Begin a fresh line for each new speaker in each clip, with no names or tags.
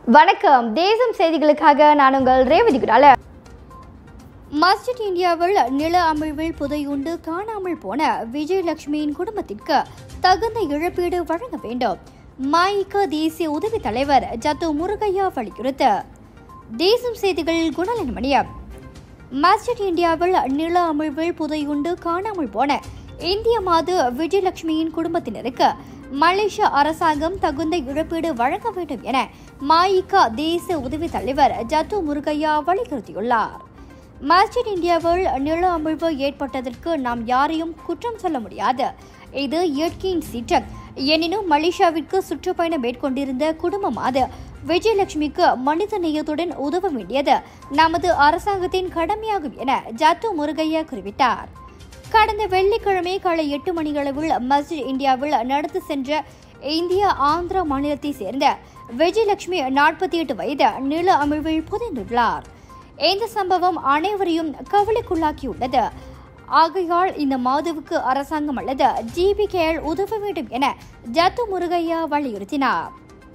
வணக்கம் தேசம் செய்திகளுக்காக நான் உங்கள் ரேவதி குடால மஸ்ஜித் இந்தியாவில் நில அமிழ்வில் புதையுண்டு காணாமல் போன விஜயலட்சுமியின் குடும்பத்திற்கு தகுந்த இழப்பீடு வழங்க வேண்டும் மாயிக தேசிய உதவி தலைவர் ஜத்து முருகையா வலியுறுத்து தேசம் செய்திகள் குணலன்மணியம் மஸ்ஜித் இந்தியாவில் நில அமிழ்வில் புதையுண்டு காணாமல் போன இந்திய மாது விஜயலட்சுமியின் குடும்பத்தினருக்கு மலேசிய அரசாங்கம் தகுந்த இழப்பீடு வழங்க வேண்டும் என மாயிகா தேசிய உதவி தலைவர் ஜத்து முருகையா வலியுறுத்தியுள்ளார் மஸ்ஜித் இந்தியாவில் நில அமிழ்வு ஏற்பட்டதற்கு நாம் யாரையும் குற்றம் சொல்ல முடியாது இது இயற்கையின் சீற்றம் எனினும் மலேசியாவிற்கு சுற்றுப்பயணம் மேற்கொண்டிருந்த குடும்பம் அது விஜயலட்சுமிக்கு மனித நேயத்துடன் உதவ வேண்டியது நமது அரசாங்கத்தின் கடமையாகும் என ஜத்து முருகையா குறிப்பிட்டார் கடந்த வெள்ளிக்கிழமை காலை எட்டு மணியளவில் மஸ்ஜித் இந்தியாவில் நடந்து சென்ற இந்திய ஆந்திரா மாநிலத்தை சேர்ந்த விஜயலட்சுமி நாற்பத்தி எட்டு வயது நில அமிழ்வில் புதைந்துள்ளார் இந்த சம்பவம் அனைவரையும் கவலைக்குள்ளாக்கியுள்ளது ஆகையால் இந்த மாதுவுக்கு அரசாங்கம் அல்லது ஜிபிகேஎல் உதவ வேண்டும் என ஜத்து முருகையா வலியுறுத்தினார்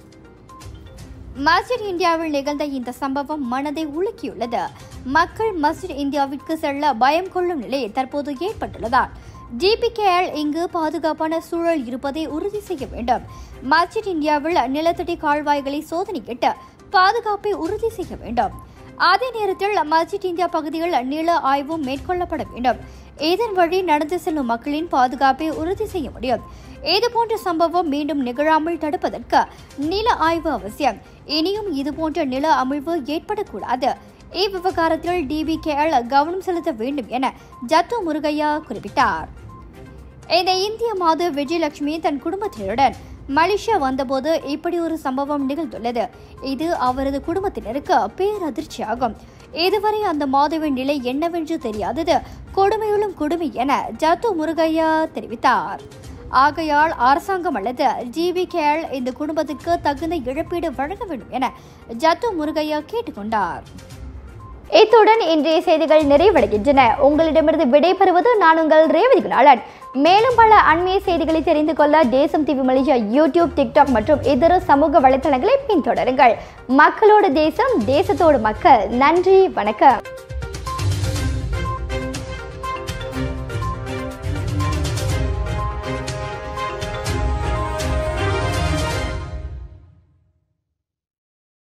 மஸ்ஜித் இந்தியாவில் நிகழ்ந்த இந்த சம்பவம் மனதை உலுக்கியுள்ளது மக்கள் மஸ்ஜித் இந்தியாவிற்கு செல்ல பயம் கொள்ளும் நிலை தற்போது ஏற்பட்டுள்ளதால் ஜிபிகேஎல் இங்கு பாதுகாப்பான சூழல் இருப்பதை உறுதி செய்ய வேண்டும் மஸ்ஜித் இந்தியாவில் நிலத்தடி கால்வாய்களை சோதனையிட்டு பாதுகாப்பை உறுதி செய்ய வேண்டும் அதே நேரத்தில் மஸ்ஜித் இந்தியா பகுதியில் நில ஆய்வும் மேற்கொள்ளப்பட வேண்டும் இதன் வழி நடந்து செல்லும் மக்களின் பாதுகாப்பை உறுதி செய்ய முடியும் இதுபோன்ற சம்பவம் மீண்டும் நிகழாமல் தடுப்பதற்கு நில ஆய்வு அவசியம் இனியும் இதுபோன்ற நில அமிழ்வு ஏற்படக்கூடாது இவ்விவகாரத்தில் டிபிகேஎல் கவனம் செலுத்த வேண்டும் என ஜத்து முருகையா குறிப்பிட்டார் இந்த இந்திய மாது விஜயலட்சுமி தன் குடும்பத்தினருடன் மலேசியா வந்தபோது இப்படி ஒரு சம்பவம் நிகழ்ந்துள்ளது இது அவரது குடும்பத்தினருக்கு பேரதிர்ச்சியாகும் இதுவரை அந்த மாதுவின் நிலை என்னவென்று தெரியாதது கொடுமையுள்ளும் கொடுமை என ஜத்து முருகையா தெரிவித்தார் ஆகையால் அரசாங்கம் அல்லது ஜிபிகேஎல் இந்த குடும்பத்துக்கு தகுந்த இழப்பீடு வழங்க வேண்டும் என ஜத்து முருகையா கேட்டுக்கொண்டார் இத்துடன் இன்றைய செய்திகள் நிறைவடைகின்றன உங்களிடமிருந்து விடைபெறுவது நான் உங்கள் ரேவதி குணாளன் மேலும் பல அண்மைய செய்திகளை தெரிந்து கொள்ள தேசம் டிவி மலேசியா யூடியூப் டிக்டாக் மற்றும் இதர சமூக வலைத்தளங்களை பின்தொடருங்கள் மக்களோடு தேசம் தேசத்தோடு மக்கள் நன்றி வணக்கம்